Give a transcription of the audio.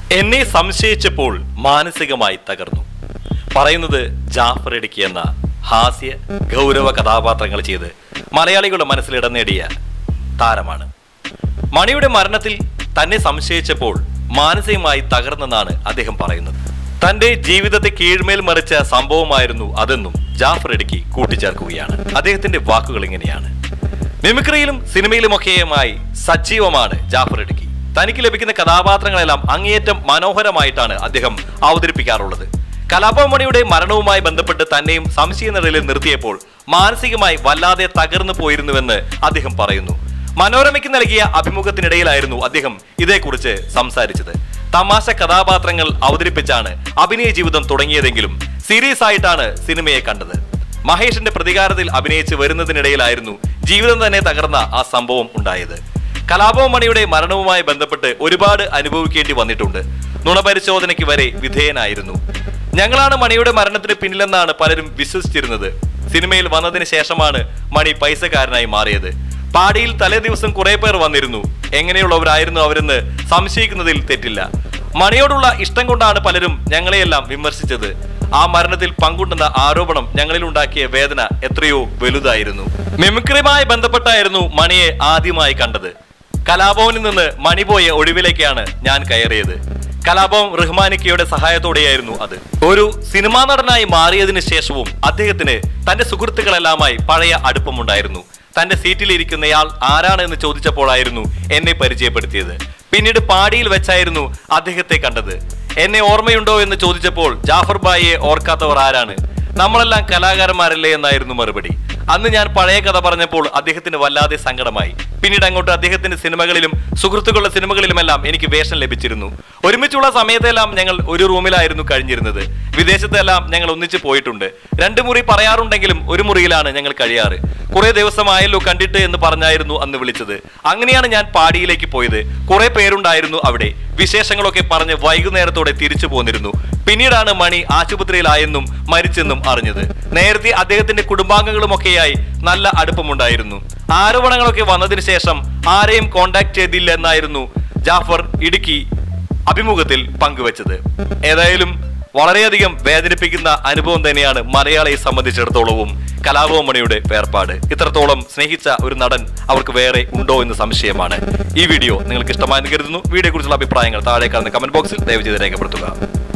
എന്നെ സംശയിച്ചപ്പോൾ മാനസികമായി തകർന്നു പറയുന്നത് ജാഫർ ഇടുക്കി എന്ന ഹാസ്യ ഗൗരവ കഥാപാത്രങ്ങൾ ചെയ്ത് മലയാളികളുടെ മനസ്സിൽ ഇടം നേടിയ താരമാണ് മണിയുടെ മരണത്തിൽ തന്നെ സംശയിച്ചപ്പോൾ മാനസികമായി തകർന്നെന്നാണ് അദ്ദേഹം പറയുന്നത് തന്റെ ജീവിതത്തെ കീഴ്മേൽ മറിച്ച സംഭവമായിരുന്നു അതെന്നും ജാഫർ ഇടുക്കി കൂട്ടിച്ചേർക്കുകയാണ് അദ്ദേഹത്തിന്റെ വാക്കുകൾ ഇങ്ങനെയാണ് മിമിക്രിയിലും സിനിമയിലുമൊക്കെയുമായി സജീവമാണ് ജാഫർ ഇടുക്കി തനിക്ക് ലഭിക്കുന്ന കഥാപാത്രങ്ങളെല്ലാം അങ്ങേയറ്റം മനോഹരമായിട്ടാണ് അദ്ദേഹം അവതരിപ്പിക്കാറുള്ളത് കലാപമണിയുടെ മരണവുമായി ബന്ധപ്പെട്ട് തന്നെയും സംശയനിഴലിൽ നിർത്തിയപ്പോൾ മാനസികമായി വല്ലാതെ തകർന്നു പോയിരുന്നുവെന്ന് അദ്ദേഹം പറയുന്നു മനോരമയ്ക്ക് നൽകിയ അഭിമുഖത്തിനിടയിലായിരുന്നു അദ്ദേഹം ഇതേക്കുറിച്ച് സംസാരിച്ചത് തമാശ കഥാപാത്രങ്ങൾ അവതരിപ്പിച്ചാണ് അഭിനയ ജീവിതം തുടങ്ങിയതെങ്കിലും സീരിയസ് ആയിട്ടാണ് സിനിമയെ കണ്ടത് മഹേഷിന്റെ പ്രതികാരത്തിൽ അഭിനയിച്ച് വരുന്നതിനിടയിലായിരുന്നു ജീവിതം തന്നെ തകർന്ന ആ സംഭവം ഉണ്ടായത് കലാപവും മണിയുടെ മരണവുമായി ബന്ധപ്പെട്ട് ഒരുപാട് അനുഭവിക്കേണ്ടി വന്നിട്ടുണ്ട് നുണപരിശോധനയ്ക്ക് വരെ വിധേയനായിരുന്നു ഞങ്ങളാണ് മണിയുടെ മരണത്തിന് പിന്നിലെന്നാണ് പലരും വിശ്വസിച്ചിരുന്നത് സിനിമയിൽ വന്നതിന് ശേഷമാണ് മണി പൈസക്കാരനായി മാറിയത് പാടിയിൽ തലേ ദിവസം കുറെ പേർ വന്നിരുന്നു എങ്ങനെയുള്ളവരായിരുന്നു അവരെന്ന് സംശയിക്കുന്നതിൽ തെറ്റില്ല മണിയോടുള്ള ഇഷ്ടം കൊണ്ടാണ് പലരും ഞങ്ങളെയെല്ലാം വിമർശിച്ചത് ആ മരണത്തിൽ പങ്കുണ്ടെന്ന ആരോപണം ഞങ്ങളിൽ ഉണ്ടാക്കിയ വേദന എത്രയോ വലുതായിരുന്നു മിമിക്രിയുമായി ബന്ധപ്പെട്ടായിരുന്നു മണിയെ ആദ്യമായി കണ്ടത് കലാഭവനിൽ നിന്ന് മണി പോയ ഒഴിവിലേക്കാണ് ഞാൻ കയറിയത് കലാഭവൻ റഹ്മാനിക്കയുടെ സഹായത്തോടെയായിരുന്നു അത് ഒരു സിനിമാ നടനായി മാറിയതിനു ശേഷവും അദ്ദേഹത്തിന് തന്റെ സുഹൃത്തുക്കളെല്ലാമായി പഴയ അടുപ്പമുണ്ടായിരുന്നു തന്റെ സീറ്റിലിരിക്കുന്നയാൾ ആരാണ് എന്ന് ചോദിച്ചപ്പോഴായിരുന്നു എന്നെ പരിചയപ്പെടുത്തിയത് പിന്നീട് പാടിയിൽ വെച്ചായിരുന്നു അദ്ദേഹത്തെ കണ്ടത് എന്നെ ഓർമ്മയുണ്ടോ എന്ന് ചോദിച്ചപ്പോൾ ജാഫർ ബായിയെ ഓർക്കാത്തവർ ആരാണ് നമ്മളെല്ലാം കലാകാരന്മാരല്ലേ എന്നായിരുന്നു മറുപടി അന്ന് ഞാൻ പഴയ കഥ പറഞ്ഞപ്പോൾ അദ്ദേഹത്തിന് വല്ലാതെ സങ്കടമായി പിന്നീട് അങ്ങോട്ട് അദ്ദേഹത്തിന്റെ സിനിമകളിലും സുഹൃത്തുക്കളുടെ സിനിമകളിലുമെല്ലാം എനിക്ക് വേഷം ലഭിച്ചിരുന്നു ഒരുമിച്ചുള്ള സമയത്തെല്ലാം ഞങ്ങൾ ഒരു റൂമിലായിരുന്നു കഴിഞ്ഞിരുന്നത് വിദേശത്തെല്ലാം ഞങ്ങൾ ഒന്നിച്ച് പോയിട്ടുണ്ട് രണ്ട് മുറി പറയാറുണ്ടെങ്കിലും ഒരു മുറിയിലാണ് ഞങ്ങൾ കഴിയാറ് കുറെ ദിവസമായല്ലോ കണ്ടിട്ട് എന്ന് പറഞ്ഞായിരുന്നു അന്ന് വിളിച്ചത് അങ്ങനെയാണ് ഞാൻ പാടിയിലേക്ക് പോയത് കുറെ പേരുണ്ടായിരുന്നു അവിടെ വിശേഷങ്ങളൊക്കെ പറഞ്ഞ് വൈകുന്നേരത്തോടെ തിരിച്ചു പോന്നിരുന്നു പിന്നീടാണ് മണി ആശുപത്രിയിലായെന്നും മരിച്ചെന്നും അറിഞ്ഞത് നേരത്തെ അദ്ദേഹത്തിന്റെ കുടുംബാംഗങ്ങളുമൊക്കെയായി നല്ല അടുപ്പമുണ്ടായിരുന്നു ആരോപണങ്ങളൊക്കെ വന്നതിന് ശേഷം ആരെയും കോണ്ടാക്ട് ചെയ്തില്ല എന്നായിരുന്നു ജാഫർ ഇടുക്കി അഭിമുഖത്തിൽ പങ്കുവച്ചത് ഏതായാലും വളരെയധികം വേദനിപ്പിക്കുന്ന അനുഭവം തന്നെയാണ് മലയാളിയെ സംബന്ധിച്ചിടത്തോളവും കലാഭവമണിയുടെ വേർപാട് ഇത്രത്തോളം സ്നേഹിച്ച ഒരു നടൻ അവർക്ക് വേറെ ഉണ്ടോ എന്ന് സംശയമാണ് ഈ വീഡിയോ നിങ്ങൾക്ക് ഇഷ്ടമായെന്ന് കരുതുന്നു വീഡിയോ കുറിച്ചുള്ള അഭിപ്രായങ്ങൾ താഴെ കാണുന്ന കമന്റ് ബോക്സിൽ ദയവ് ചെയ്ത് രേഖപ്പെടുത്തുക